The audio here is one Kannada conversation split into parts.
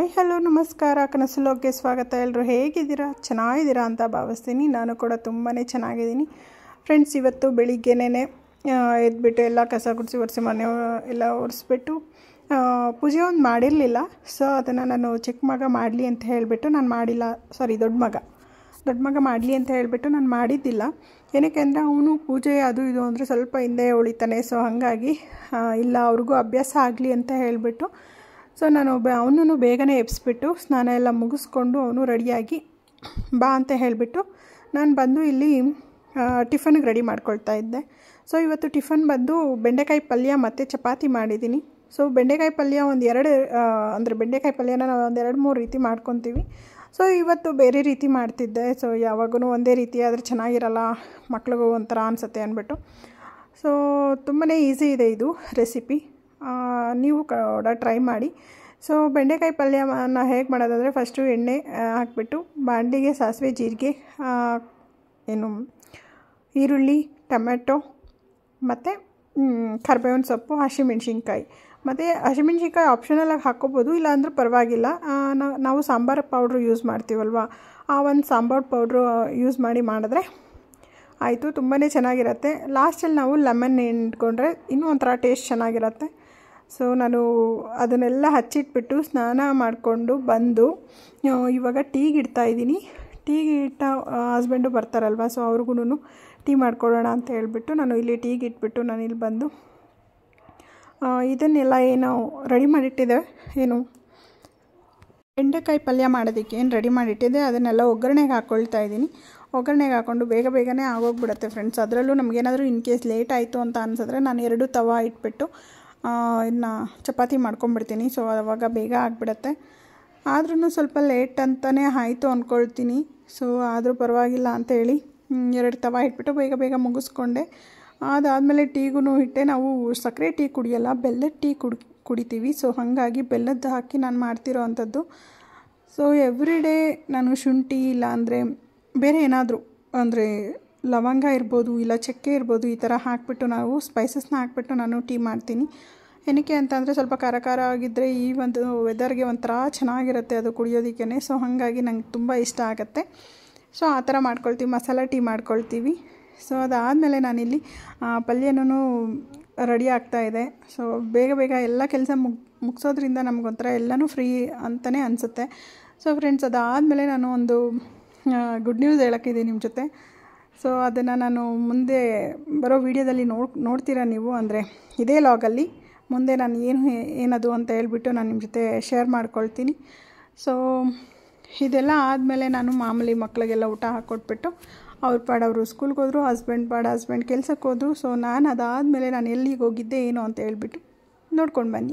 ಹಲೋ ನಮಸ್ಕಾರ ಕನಸುಲೋಕ್ಕೆ ಸ್ವಾಗತ ಎಲ್ಲರೂ ಹೇಗಿದ್ದೀರಾ ಚೆನ್ನಾಗಿದ್ದೀರಾ ಅಂತ ಭಾವಿಸ್ತೀನಿ ನಾನು ಕೂಡ ತುಂಬಾ ಚೆನ್ನಾಗಿದ್ದೀನಿ ಫ್ರೆಂಡ್ಸ್ ಇವತ್ತು ಬೆಳಿಗ್ಗೆನೇ ಎದ್ಬಿಟ್ಟು ಎಲ್ಲ ಕಸ ಗುಡಿಸಿ ಒರೆಸಿ ಮನೆ ಎಲ್ಲ ಒರೆಸ್ಬಿಟ್ಟು ಪೂಜೆ ಒಂದು ಮಾಡಿರಲಿಲ್ಲ ಸೊ ಅದನ್ನು ನಾನು ಚಿಕ್ಕ ಮಗ ಮಾಡಲಿ ಅಂತ ಹೇಳಿಬಿಟ್ಟು ನಾನು ಮಾಡಿಲ್ಲ ಸಾರಿ ದೊಡ್ಡ ಮಗ ದೊಡ್ಡ ಮಗ ಮಾಡಲಿ ಅಂತ ಹೇಳಿಬಿಟ್ಟು ನಾನು ಮಾಡಿದ್ದಿಲ್ಲ ಏನಕ್ಕೆ ಅಂದರೆ ಅವನು ಪೂಜೆ ಅದು ಇದು ಅಂದರೆ ಸ್ವಲ್ಪ ಹಿಂದೆ ಉಳಿತಾನೆ ಸೊ ಹಾಗಾಗಿ ಇಲ್ಲ ಅವ್ರಿಗೂ ಅಭ್ಯಾಸ ಆಗಲಿ ಅಂತ ಹೇಳಿಬಿಟ್ಟು ಸೊ ನಾನು ಬ ಅವನೂ ಬೇಗನೆ ಎಬ್ಸ್ಬಿಟ್ಟು ಸ್ನಾನ ಎಲ್ಲ ಮುಗಿಸ್ಕೊಂಡು ಅವನು ರೆಡಿಯಾಗಿ ಬಾ ಅಂತ ಹೇಳಿಬಿಟ್ಟು ನಾನು ಬಂದು ಇಲ್ಲಿ ಟಿಫನ್ಗೆ ರೆಡಿ ಮಾಡ್ಕೊಳ್ತಾ ಇದ್ದೆ ಸೊ ಇವತ್ತು ಟಿಫನ್ ಬಂದು ಬೆಂಡೆಕಾಯಿ ಪಲ್ಯ ಮತ್ತು ಚಪಾತಿ ಮಾಡಿದ್ದೀನಿ ಸೊ ಬೆಂಡೆಕಾಯಿ ಪಲ್ಯ ಒಂದು ಎರಡು ಅಂದರೆ ಬೆಂಡೆಕಾಯಿ ಪಲ್ಯನ ನಾವು ಒಂದು ಎರಡು ಮೂರು ರೀತಿ ಮಾಡ್ಕೊತೀವಿ ಸೊ ಇವತ್ತು ಬೇರೆ ರೀತಿ ಮಾಡ್ತಿದ್ದೆ ಸೊ ಯಾವಾಗೂ ಒಂದೇ ರೀತಿ ಆದರೆ ಚೆನ್ನಾಗಿರಲ್ಲ ಮಕ್ಳಿಗೂ ಒಂಥರ ಅನಿಸುತ್ತೆ ಅಂದ್ಬಿಟ್ಟು ಸೊ ತುಂಬಾ ಈಸಿ ಇದೆ ಇದು ರೆಸಿಪಿ ನೀವು ಕೂಡ ಟ್ರೈ ಮಾಡಿ ಸೊ ಬೆಂಡೆಕಾಯಿ ಪಲ್ಯನ ಹೇಗೆ ಮಾಡೋದಂದರೆ ಫಸ್ಟು ಎಣ್ಣೆ ಹಾಕ್ಬಿಟ್ಟು ಬಾಂಡಿಗೆ ಸಾಸಿವೆ ಜೀರಿಗೆ ಏನು ಈರುಳ್ಳಿ ಟೊಮೆಟೊ ಮತ್ತು ಕರ್ಬೇವಿನ ಸೊಪ್ಪು ಹಸಿಮೆಣ್ಸಿನ್ಕಾಯಿ ಮತ್ತು ಹಸಿಮೆಣ್ಸಿನ್ಕಾಯಿ ಆಪ್ಷನಲಾಗಿ ಹಾಕ್ಕೋಬೋದು ಇಲ್ಲಾಂದ್ರೆ ಪರವಾಗಿಲ್ಲ ನಾವು ಸಾಂಬಾರು ಪೌಡ್ರು ಯೂಸ್ ಮಾಡ್ತೀವಲ್ವ ಆ ಒಂದು ಸಾಂಬಾರು ಪೌಡ್ರು ಯೂಸ್ ಮಾಡಿ ಮಾಡಿದ್ರೆ ಆಯಿತು ತುಂಬಾ ಚೆನ್ನಾಗಿರುತ್ತೆ ಲಾಸ್ಟಲ್ಲಿ ನಾವು ಲೆಮನ್ ಇಟ್ಕೊಂಡ್ರೆ ಇನ್ನೂ ಒಂಥರ ಟೇಸ್ಟ್ ಚೆನ್ನಾಗಿರುತ್ತೆ ಸೊ ನಾನು ಅದನ್ನೆಲ್ಲ ಹಚ್ಚಿಟ್ಬಿಟ್ಟು ಸ್ನಾನ ಮಾಡಿಕೊಂಡು ಬಂದು ಇವಾಗ ಟೀಗೆ ಇಡ್ತಾಯಿದ್ದೀನಿ ಟೀಗೆ ಇಟ್ಟ ಹಸ್ಬೆಂಡು ಬರ್ತಾರಲ್ವ ಸೊ ಅವ್ರಿಗೂ ಟೀ ಮಾಡ್ಕೊಳ್ಳೋಣ ಅಂತ ಹೇಳಿಬಿಟ್ಟು ನಾನು ಇಲ್ಲಿ ಟೀಗೆ ಇಟ್ಬಿಟ್ಟು ನಾನು ಇಲ್ಲಿ ಬಂದು ಇದನ್ನೆಲ್ಲ ಏನು ರೆಡಿ ಮಾಡಿಟ್ಟಿದ್ದೆ ಏನು ಬೆಂಡೆಕಾಯಿ ಪಲ್ಯ ಮಾಡೋದಕ್ಕೆ ಏನು ರೆಡಿ ಮಾಡಿಟ್ಟಿದ್ದೆ ಅದನ್ನೆಲ್ಲ ಒಗ್ಗರಣೆಗೆ ಹಾಕ್ಕೊಳ್ತಾ ಇದ್ದೀನಿ ಒಗ್ಗರಣೆಗೆ ಹಾಕ್ಕೊಂಡು ಬೇಗ ಬೇಗನೆ ಆಗೋಗ್ಬಿಡುತ್ತೆ ಫ್ರೆಂಡ್ಸ್ ಅದರಲ್ಲೂ ನಮಗೇನಾದರೂ ಇನ್ ಕೇಸ್ ಲೇಟ್ ಆಯಿತು ಅಂತ ಅನ್ಸಿದ್ರೆ ನಾನು ಎರಡು ತವ ಇಟ್ಬಿಟ್ಟು ಇನ್ನು ಚಪಾತಿ ಮಾಡ್ಕೊಂಬಿಡ್ತೀನಿ ಸೊ ಅವಾಗ ಬೇಗ ಆಗಿಬಿಡತ್ತೆ ಆದ್ರೂ ಸ್ವಲ್ಪ ಲೇಟ್ ಅಂತಲೇ ಆಯಿತು ಅಂದ್ಕೊಳ್ತೀನಿ ಸೊ ಆದರೂ ಪರವಾಗಿಲ್ಲ ಅಂತೇಳಿ ಎರಡು ತವ ಇಟ್ಬಿಟ್ಟು ಬೇಗ ಬೇಗ ಮುಗಿಸ್ಕೊಂಡೆ ಅದಾದಮೇಲೆ ಟೀಗೂ ಇಟ್ಟೆ ನಾವು ಸಕ್ಕರೆ ಟೀ ಕುಡಿಯಲ್ಲ ಬೆಲ್ಲದ ಟೀ ಕುಡಿ ಕುಡಿತೀವಿ ಸೊ ಹಾಗಾಗಿ ಬೆಲ್ಲದ್ದು ಹಾಕಿ ನಾನು ಮಾಡ್ತಿರೋ ಅಂಥದ್ದು ಸೊ ಎವ್ರಿ ಡೇ ನಾನು ಶುಂಠಿ ಇಲ್ಲ ಅಂದರೆ ಬೇರೆ ಏನಾದರೂ ಅಂದರೆ ಲವಂಗ ಇರ್ಬೋದು ಇಲ್ಲ ಚಕ್ಕೆ ಇರ್ಬೋದು ಈ ಥರ ಹಾಕಿಬಿಟ್ಟು ನಾವು ಸ್ಪೈಸಸ್ನ ಹಾಕ್ಬಿಟ್ಟು ನಾನು ಟೀ ಮಾಡ್ತೀನಿ ಏನಕ್ಕೆ ಅಂತಂದರೆ ಸ್ವಲ್ಪ ಖಾರ ಖಾರ ಆಗಿದ್ದರೆ ಈ ಒಂದು ವೆದರ್ಗೆ ಒಂಥರ ಚೆನ್ನಾಗಿರುತ್ತೆ ಅದು ಕುಡಿಯೋದಕ್ಕೇ ಸೊ ಹಾಗಾಗಿ ನಂಗೆ ತುಂಬ ಇಷ್ಟ ಆಗುತ್ತೆ ಸೊ ಆ ಥರ ಮಾಡ್ಕೊಳ್ತೀವಿ ಮಸಾಲ ಟೀ ಮಾಡ್ಕೊಳ್ತೀವಿ ಸೊ ಅದಾದಮೇಲೆ ನಾನಿಲ್ಲಿ ಪಲ್ಯನೂ ರೆಡಿ ಆಗ್ತಾಯಿದೆ ಸೊ ಬೇಗ ಬೇಗ ಎಲ್ಲ ಕೆಲಸ ಮುಗ್ ಮುಗಿಸೋದ್ರಿಂದ ನಮಗೊಂಥರ ಎಲ್ಲನೂ ಫ್ರೀ ಅಂತಲೇ ಅನಿಸುತ್ತೆ ಸೊ ಫ್ರೆಂಡ್ಸ್ ಅದಾದಮೇಲೆ ನಾನು ಒಂದು ಗುಡ್ ನ್ಯೂಸ್ ಹೇಳೋಕ್ಕಿದೆ ನಿಮ್ಮ ಜೊತೆ ಸೊ ಅದನ್ನು ನಾನು ಮುಂದೆ ಬರೋ ವೀಡಿಯೋದಲ್ಲಿ ನೋಡ್ ನೋಡ್ತೀರಾ ನೀವು ಅಂದರೆ ಇದೇ ಲಾಗಲ್ಲಿ ಮುಂದೆ ನಾನು ಏನು ಏನದು ಅಂತ ಹೇಳ್ಬಿಟ್ಟು ನಾನು ನಿಮ್ಮ ಜೊತೆ ಶೇರ್ ಮಾಡ್ಕೊಳ್ತೀನಿ ಸೊ ಇದೆಲ್ಲ ಆದಮೇಲೆ ನಾನು ಮಾಮೂಲಿ ಮಕ್ಕಳಿಗೆಲ್ಲ ಊಟ ಹಾಕ್ಕೊಟ್ಬಿಟ್ಟು ಅವ್ರ ಪಾಡು ಅವರು ಸ್ಕೂಲ್ಗೆ ಹೋದರು ಹಸ್ಬೆಂಡ್ ಪಾಡು ಹಸ್ಬೆಂಡ್ ಕೆಲಸಕ್ಕೆ ಹೋದರು ಸೊ ನಾನು ಅದಾದಮೇಲೆ ನಾನು ಎಲ್ಲಿಗೆ ಹೋಗಿದ್ದೆ ಏನು ಅಂತ ಹೇಳ್ಬಿಟ್ಟು ನೋಡ್ಕೊಂಡು ಬನ್ನಿ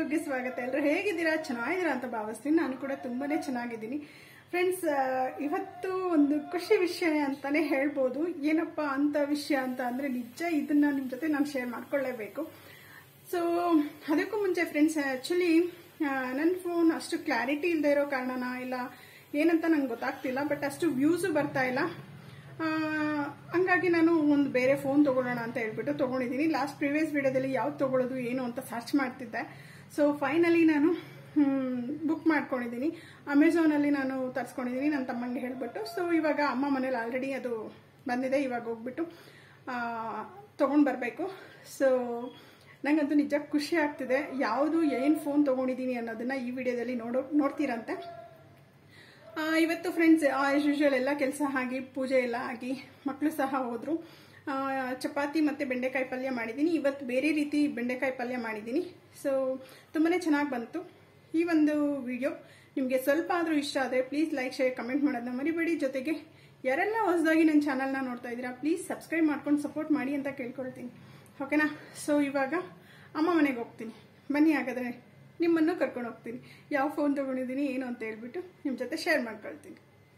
ವ್ಲಾಗ್ಗೆ ಸ್ವಾಗತ ಎಲ್ಲರೂ ಹೇಗಿದ್ದೀರಾ ಚೆನ್ನಾಗಿದ್ದೀರಾ ಅಂತ ಭಾವಿಸ್ತೀನಿ ನಾನು ಕೂಡ ತುಂಬಾನೇ ಚೆನ್ನಾಗಿದ್ದೀನಿ ಫ್ರೆಂಡ್ಸ್ ಇವತ್ತು ಒಂದು ಖುಷಿ ವಿಷಯ ಅಂತಾನೆ ಹೇಳ್ಬೋದು ಏನಪ್ಪ ಅಂತ ವಿಷಯ ಅಂತ ಅಂದ್ರೆ ನಿಜ ಇದನ್ನ ನಿಮ್ ಜೊತೆ ನಾನು ಶೇರ್ ಮಾಡ್ಕೊಳ್ಳೇಬೇಕು ಸೊ ಅದಕ್ಕೂ ಮುಂಚೆ ಫ್ರೆಂಡ್ಸ್ ಆಕ್ಚುಲಿ ನನ್ನ ಫೋನ್ ಅಷ್ಟು ಕ್ಲಾರಿಟಿ ಇಲ್ಲದೆ ಇರೋ ಕಾರಣನ ಇಲ್ಲ ಏನಂತ ನಂಗೆ ಗೊತ್ತಾಗ್ತಿಲ್ಲ ಬಟ್ ಅಷ್ಟು ವ್ಯೂಸು ಬರ್ತಾ ಇಲ್ಲ ಆ, ಹಂಗಾಗಿ ನಾನು ಒಂದು ಬೇರೆ ಫೋನ್ ತಗೊಳ್ಳೋಣ ಅಂತ ಹೇಳ್ಬಿಟ್ಟು ತಗೊಂಡಿದ್ದೀನಿ ಲಾಸ್ಟ್ ಪ್ರಿವಿಯಸ್ ವಿಡಿಯೋದಲ್ಲಿ ಯಾವ್ದು ತಗೊಳ್ಳೋದು ಏನು ಅಂತ ಸರ್ಚ್ ಮಾಡ್ತಿದ್ದೆ ಸೊ ಫೈನಲಿ ನಾನು ಬುಕ್ ಮಾಡ್ಕೊಂಡಿದ್ದೀನಿ ಅಮೆಝಾನಲ್ಲಿ ನಾನು ತರಿಸ್ಕೊಂಡಿದ್ದೀನಿ ನನ್ನ ತಮ್ಮಂಗೆ ಹೇಳ್ಬಿಟ್ಟು ಸೊ ಇವಾಗ ಅಮ್ಮ ಮನೇಲಿ ಆಲ್ರೆಡಿ ಅದು ಬಂದಿದೆ ಇವಾಗ ಹೋಗ್ಬಿಟ್ಟು ತೊಗೊಂಡು ಬರಬೇಕು ಸೊ ನಂಗಂತೂ ನಿಜ ಖುಷಿ ಆಗ್ತಿದೆ ಯಾವುದು ಏನು ಫೋನ್ ತೊಗೊಂಡಿದ್ದೀನಿ ಅನ್ನೋದನ್ನ ಈ ವಿಡಿಯೋದಲ್ಲಿ ನೋಡೋ ನೋಡ್ತೀರಂತೆ ಆ, ಇವತ್ತು ಫ್ರೆಂಡ್ಸ್ ಆಸ್ ಯೂಶುವಲ್ ಎಲ್ಲ ಕೆಲಸ ಆಗಿ ಪೂಜೆ ಎಲ್ಲ ಆಗಿ ಮಕ್ಕಳು ಸಹ ಹೋದ್ರು ಆ, ಚಪಾತಿ ಮತ್ತು ಬೆಂಡೆಕಾಯಿ ಪಲ್ಯ ಮಾಡಿದ್ದೀನಿ ಇವತ್ತು ಬೇರೆ ರೀತಿ ಬೆಂಡೆಕಾಯಿ ಪಲ್ಯ ಮಾಡಿದ್ದೀನಿ ಸೊ ತುಂಬಾ ಚೆನ್ನಾಗಿ ಬಂತು ಈ ಒಂದು ವಿಡಿಯೋ ನಿಮಗೆ ಸ್ವಲ್ಪ ಆದರೂ ಇಷ್ಟ ಆದರೆ ಪ್ಲೀಸ್ ಲೈಕ್ ಶೇರ್ ಕಮೆಂಟ್ ಮಾಡೋದನ್ನ ಮರಿಬೇಡಿ ಜೊತೆಗೆ ಯಾರೆಲ್ಲ ಹೊಸದಾಗಿ ನನ್ನ ಚಾನಲ್ನ ನೋಡ್ತಾ ಇದ್ದೀರಾ ಪ್ಲೀಸ್ ಸಬ್ಸ್ಕ್ರೈಬ್ ಮಾಡ್ಕೊಂಡು ಸಪೋರ್ಟ್ ಮಾಡಿ ಅಂತ ಕೇಳ್ಕೊಳ್ತೀನಿ ಓಕೆನಾ ಸೊ ಇವಾಗ ಅಮ್ಮ ಮನೆಗೆ ಹೋಗ್ತೀನಿ ಬನ್ನಿ ಹಾಗಾದರೆ ನಿಮ್ಮನ್ನು ಕರ್ಕೊಂಡು ಹೋಗ್ತೀನಿ ಯಾವ ಫೋನ್ ತೊಗೊಂಡಿದ್ದೀನಿ ಏನು ಅಂತ ಹೇಳ್ಬಿಟ್ಟು ನಿಮ್ಮ ಜೊತೆ ಶೇರ್ ಮಾಡ್ಕೊಳ್ತೀನಿ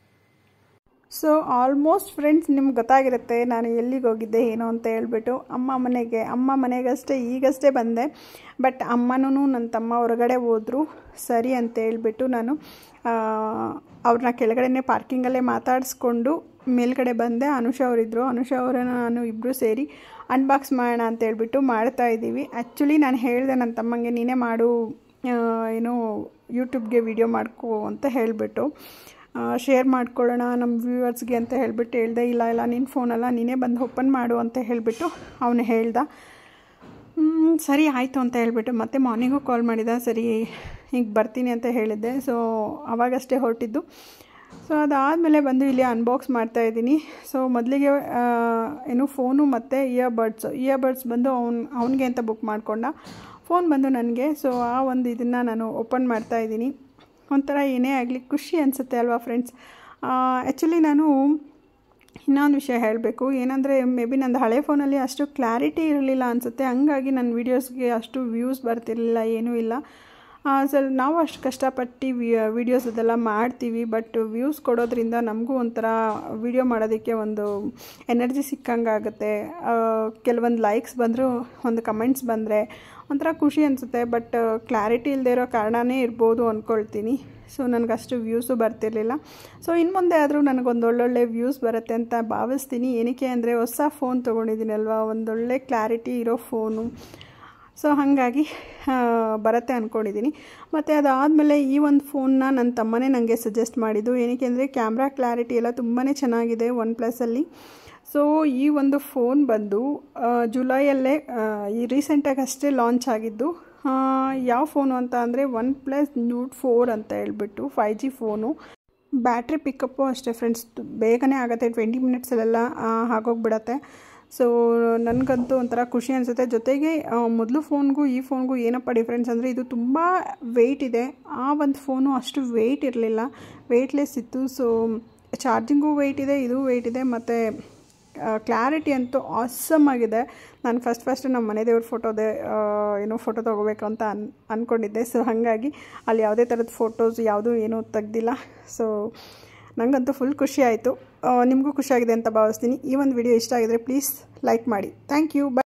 ಸೊ ಆಲ್ಮೋಸ್ಟ್ ಫ್ರೆಂಡ್ಸ್ ನಿಮ್ಗೆ ಗೊತ್ತಾಗಿರುತ್ತೆ ನಾನು ಎಲ್ಲಿಗೆ ಹೋಗಿದ್ದೆ ಏನು ಅಂತ ಹೇಳ್ಬಿಟ್ಟು ಅಮ್ಮ ಮನೆಗೆ ಅಮ್ಮ ಮನೆಗಷ್ಟೇ ಈಗಷ್ಟೇ ಬಂದೆ ಬಟ್ ಅಮ್ಮನೂ ನನ್ನ ತಮ್ಮ ಹೊರಗಡೆ ಹೋದರು ಸರಿ ಅಂತ ಹೇಳ್ಬಿಟ್ಟು ನಾನು ಅವ್ರನ್ನ ಕೆಳಗಡೆನೇ ಪಾರ್ಕಿಂಗಲ್ಲೇ ಮಾತಾಡಿಸ್ಕೊಂಡು ಮೇಲ್ಗಡೆ ಬಂದೆ ಅನುಷ ಅವರಿದ್ದರು ಅನುಷ ಅವರನ್ನು ನಾನು ಇಬ್ಬರು ಸೇರಿ ಅನ್ಬಾಕ್ಸ್ ಮಾಡೋಣ ಅಂತ ಹೇಳ್ಬಿಟ್ಟು ಮಾಡ್ತಾ ಇದ್ದೀವಿ ಆ್ಯಕ್ಚುಲಿ ನಾನು ಹೇಳಿದೆ ನನ್ನ ತಮ್ಮಂಗೆ ನೀನೇ ಮಾಡು ಆ, ಏನು ಯೂಟ್ಯೂಬ್ಗೆ ವಿಡಿಯೋ ಮಾಡ್ಕೋ ಅಂತ ಹೇಳಿಬಿಟ್ಟು ಶೇರ್ ಮಾಡ್ಕೊಳ್ಳೋಣ ನಮ್ಮ ವ್ಯೂವರ್ಸ್ಗೆ ಅಂತ ಹೇಳ್ಬಿಟ್ಟು ಹೇಳ್ದೆ ಇಲ್ಲ ಇಲ್ಲ ನಿನ್ನ ಫೋನಲ್ಲ ನೀನೇ ಬಂದು ಓಪನ್ ಮಾಡು ಅಂತ ಹೇಳಿಬಿಟ್ಟು ಅವನು ಹೇಳ್ದ ಹ್ಮ್, ಸರಿ ಆಯಿತು ಅಂತ ಹೇಳ್ಬಿಟ್ಟು ಮತ್ತೆ ಮಾರ್ನಿಂಗು ಕಾಲ್ ಮಾಡಿದ ಸರಿ ಈಗ ಬರ್ತೀನಿ ಅಂತ ಹೇಳಿದ್ದೆ ಸೊ ಅವಾಗಷ್ಟೇ ಹೊರಟಿದ್ದು ಸೊ ಅದಾದಮೇಲೆ ಬಂದು ಇಲ್ಲಿ ಅನ್ಬಾಕ್ಸ್ ಮಾಡ್ತಾ ಇದ್ದೀನಿ ಸೊ ಮೊದಲಿಗೆ ಏನು ಫೋನು ಮತ್ತು ಇಯರ್ ಬಡ್ಸ್ ಇಯರ್ ಬಡ್ಸ್ ಬಂದು ಅವ್ನು ಅವನಿಗೆ ಅಂತ ಬುಕ್ ಮಾಡ್ಕೊಂಡ ಫೋನ್ ಬಂದು ನನಗೆ ಸೊ ಆ ಒಂದು ಇದನ್ನು ನಾನು ಓಪನ್ ಮಾಡ್ತಾ ಇದ್ದೀನಿ ಒಂಥರ ಏನೇ ಆಗಲಿ ಖುಷಿ ಅನಿಸುತ್ತೆ ಅಲ್ವಾ ಫ್ರೆಂಡ್ಸ್ ಆ್ಯಕ್ಚುಲಿ ನಾನು ಇನ್ನೊಂದು ವಿಷಯ ಹೇಳಬೇಕು ಏನಂದರೆ ಮೇ ಬಿ ನಂದು ಹಳೆ ಫೋನಲ್ಲಿ ಅಷ್ಟು ಕ್ಲಾರಿಟಿ ಇರಲಿಲ್ಲ ಅನಿಸುತ್ತೆ ಹಂಗಾಗಿ ನನ್ನ ವೀಡಿಯೋಸ್ಗೆ ಅಷ್ಟು ವ್ಯೂಸ್ ಬರ್ತಿರಲಿಲ್ಲ ಏನೂ ಇಲ್ಲ ಸ್ವಲ್ಪ ನಾವು ಅಷ್ಟು ಕಷ್ಟಪಟ್ಟು ವೀಡಿಯೋಸ್ ಅದೆಲ್ಲ ಮಾಡ್ತೀವಿ ಬಟ್ ವ್ಯೂಸ್ ಕೊಡೋದ್ರಿಂದ ನಮಗೂ ಒಂಥರ ವಿಡಿಯೋ ಮಾಡೋದಕ್ಕೆ ಒಂದು ಎನರ್ಜಿ ಸಿಕ್ಕಂಗೆ ಆಗುತ್ತೆ ಕೆಲವೊಂದು ಲೈಕ್ಸ್ ಬಂದರೂ ಒಂದು ಕಮೆಂಟ್ಸ್ ಬಂದರೆ ಒಂಥರ ಖುಷಿ ಅನಿಸುತ್ತೆ ಬಟ್ ಕ್ಲಾರಿಟಿ ಇಲ್ಲದೆ ಇರೋ ಕಾರಣನೇ ಇರ್ಬೋದು ಅಂದ್ಕೊಳ್ತೀನಿ ಸೊ ನನಗಷ್ಟು ವ್ಯೂಸು ಬರ್ತಿರ್ಲಿಲ್ಲ ಸೊ ಇನ್ನು ಮುಂದೆ ಆದರೂ ನನಗೊಂದು ಒಳ್ಳೊಳ್ಳೆ ವ್ಯೂಸ್ ಬರುತ್ತೆ ಅಂತ ಭಾವಿಸ್ತೀನಿ ಏನಕ್ಕೆ ಅಂದರೆ ಹೊಸ ಫೋನ್ ತೊಗೊಂಡಿದ್ದೀನಲ್ವ ಒಂದೊಳ್ಳೆ ಕ್ಲಾರಿಟಿ ಇರೋ ಫೋನು ಸೊ ಹಾಗಾಗಿ ಆ, ಬರುತ್ತೆ ಅಂದ್ಕೊಂಡಿದ್ದೀನಿ ಮತ್ತು ಅದಾದಮೇಲೆ ಈ ಒಂದು ಫೋನ್ನ ನನ್ನ ತಮ್ಮನೇ ನನಗೆ ಸಜೆಸ್ಟ್ ಮಾಡಿದ್ದು ಏನಕ್ಕೆ ಅಂದರೆ ಕ್ಯಾಮ್ರಾ ಕ್ಲಾರಿಟಿ ಎಲ್ಲ ತುಂಬಾ ಚೆನ್ನಾಗಿದೆ ಒನ್ ಪ್ಲಸ್ಸಲ್ಲಿ ಸೊ ಈ ಒಂದು ಫೋನ್ ಬಂದು ಆ, ಜುಲೈಯಲ್ಲೇ ಆ, ಈ ರೀಸೆಂಟಾಗಿ ಅಷ್ಟೇ ಲಾಂಚ್ ಆಗಿದ್ದು ಆ, ಯಾವ ಫೋನು ಅಂತ ಅಂದರೆ ಒನ್ ಪ್ಲಸ್ ನ್ಯೂಟ್ ಫೋರ್ ಅಂತ ಹೇಳ್ಬಿಟ್ಟು five G phone battery pickup ಅಷ್ಟೇ ಫ್ರೆಂಡ್ಸ್ ಬೇಗನೆ ಆಗುತ್ತೆ ಟ್ವೆಂಟಿ ಮಿನಿಟ್ಸಲ್ಲೆಲ್ಲ ಆಗೋಗ್ಬಿಡತ್ತೆ ಸೊ ನನಗಂತೂ ಒಂಥರ ಖುಷಿ ಅನಿಸುತ್ತೆ ಜೊತೆಗೆ ಮೊದಲು ಫೋನ್ಗೂ ಈ ಫೋನ್ಗೂ ಏನಪ್ಪ ಡಿಫ್ರೆನ್ಸ್ ಅಂದರೆ ಇದು ತುಂಬ ವೆಯ್ಟ್ ಇದೆ ಆ ಒಂದು ಫೋನು ಅಷ್ಟು ವೆಯ್ಟ್ ಇರಲಿಲ್ಲ ವೆಯ್ಟ್ಲೆಸ್ ಇತ್ತು ಸೊ ಚಾರ್ಜಿಂಗು ವೆಯ್ಟ್ ಇದೆ ಇದು ವೆಯ್ಟ್ ಇದೆ ಮತ್ತು ಕ್ಲಾರಿಟಿ ಅಂತೂ ಆಸಮ್ ಆಗಿದೆ ನಾನು ಫಸ್ಟ್ ಫಸ್ಟ್ ನಮ್ಮ ಮನೆ ದೇವ್ರ ಫೋಟೋದೆ ಏನೋ ಫೋಟೋ ತೊಗೋಬೇಕು ಅಂತ ಅನ್ ಅಂದ್ಕೊಂಡಿದ್ದೆ ಸೊ ಹಾಗಾಗಿ ಅಲ್ಲಿ ಯಾವುದೇ ಥರದ ಫೋಟೋಸ್ ಯಾವುದೂ ಏನೂ ತೆಗ್ದಿಲ್ಲ ಸೊ ನನಗಂತೂ ಫುಲ್ ಖುಷಿ ಆಯಿತು ನಿಮಗೂ ಖುಷಿಯಾಗಿದೆ ಅಂತ ಭಾವಿಸ್ತೀನಿ ಈ ಒಂದು ವಿಡಿಯೋ ಇಷ್ಟ ಆಗಿದ್ರೆ ಪ್ಲೀಸ್ ಲೈಕ್ ಮಾಡಿ ಥ್ಯಾಂಕ್ ಯು ಬೈ